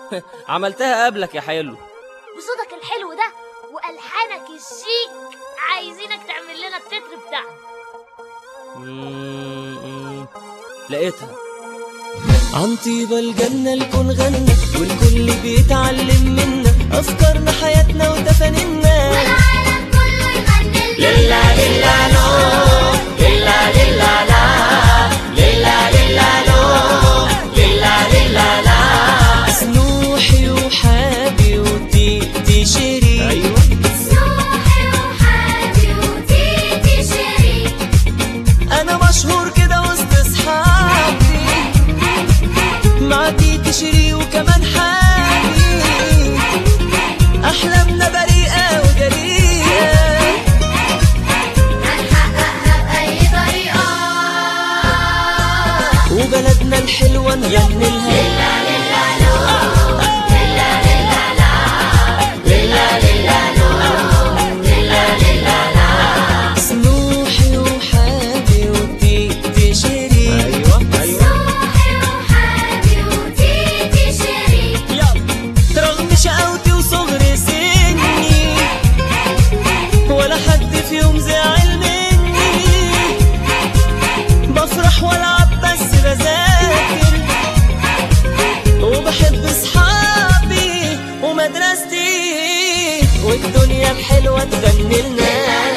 عملتها قبلك يا حلو بصوتك الحلو ده والحانك الشيك عايزينك تعمل لنا التتر بتاعنا مم، لقيتها عن طيبة الجنة الكون غنى والكل بيتعلم منا أفكارنا حياتنا وتفانينا والعالم كله يغني للا للا لو للا للا لا للا للا لو للا للا لا سنوحي وحابي وتيتي شيرين أيوة سوحي وحادي وتيتي شيرين أنا مشهور كده وسط أصحابي مع تيتي شيري وكمان حابي أحلامنا بريئة وجريئة هنحققها بأي طريقة وبلدنا الحلوة نغني لها سنوحي وحابي وتيتي شيري أيوة سوحي وحادي وتيتي شيرين رغم شقاوتي وصغر سني ولا حد في يوم زعل مني بفرح والعب بس بذاكر وبحب اصحابي ومدرستي والدنيا الحلوه تغني لنا